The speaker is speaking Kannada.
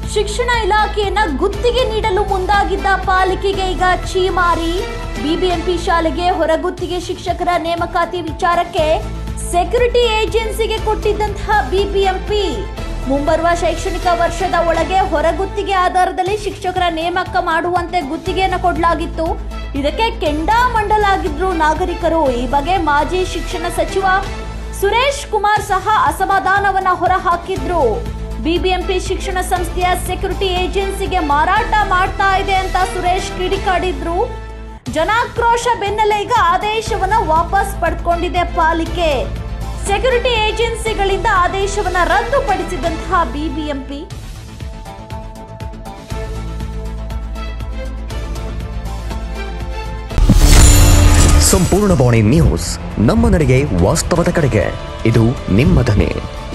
ಶಿಕ್ಷಣ ಇಲಾಖೆಯನ್ನ ಗುತ್ತಿಗೆ ನೀಡಲು ಮುಂದಾಗಿದ್ದ ಪಾಲಿಕೆಗೆ ಈಗ ಛೀಮಾರಿ ಬಿಬಿಎಂಪಿ ಶಾಲೆಗೆ ಹೊರಗುತ್ತಿಗೆ ಶಿಕ್ಷಕರ ನೇಮಕಾತಿ ವಿಚಾರಕ್ಕೆ ಸೆಕ್ಯೂರಿಟಿ ಏಜೆನ್ಸಿಗೆ ಕೊಟ್ಟಿದ್ದಂತಹ ಬಿಬಿಎಂಪಿ ಮುಂಬರುವ ಶೈಕ್ಷಣಿಕ ವರ್ಷದ ಒಳಗೆ ಹೊರಗುತ್ತಿಗೆ ಆಧಾರದಲ್ಲಿ ಶಿಕ್ಷಕರ ನೇಮಕ ಮಾಡುವಂತೆ ಗುತ್ತಿಗೆಯನ್ನು ಕೊಡಲಾಗಿತ್ತು ಇದಕ್ಕೆ ಕೆಂಡಾಮಂಡಲಾಗಿದ್ರು ನಾಗರಿಕರು ಈ ಬಗ್ಗೆ ಮಾಜಿ ಶಿಕ್ಷಣ ಸಚಿವ ಸುರೇಶ್ ಕುಮಾರ್ ಸಹ ಅಸಮಾಧಾನವನ್ನ ಹೊರಹಾಕಿದ್ರು ಬಿಬಿಎಂಪಿ ಶಿಕ್ಷಣ ಸಂಸ್ಥೆಯ ಸೆಕ್ಯೂರಿಟಿ ಏಜೆನ್ಸಿಗೆ ಮಾರಾಟ ಮಾಡ್ತಾ ಇದೆ ಅಂತ ಸುರೇಶ್ ಕಿಡಿಕಾಡಿದ್ರು ಜನಾಕ್ರೋಶ ಬೆನ್ನಲ್ಲೇ ಈಗ ಆದೇಶವನ್ನ ವಾಪಸ್ ಪಡ್ಕೊಂಡಿದೆ ಪಾಲಿಕೆ ಸೆಕ್ಯೂರಿಟಿ ಏಜೆನ್ಸಿಗಳಿಂದ ಆದೇಶವನ್ನ ರದ್ದುಪಡಿಸಿದಂತಹ ಬಿಬಿಎಂಪಿ ಸಂಪೂರ್ಣ ಬಾಣಿ ನ್ಯೂಸ್ ನಮ್ಮ ನಡೆಗೆ ವಾಸ್ತವದ ಕಡೆಗೆ ಇದು ನಿಮ್ಮ ಧ್ವನಿ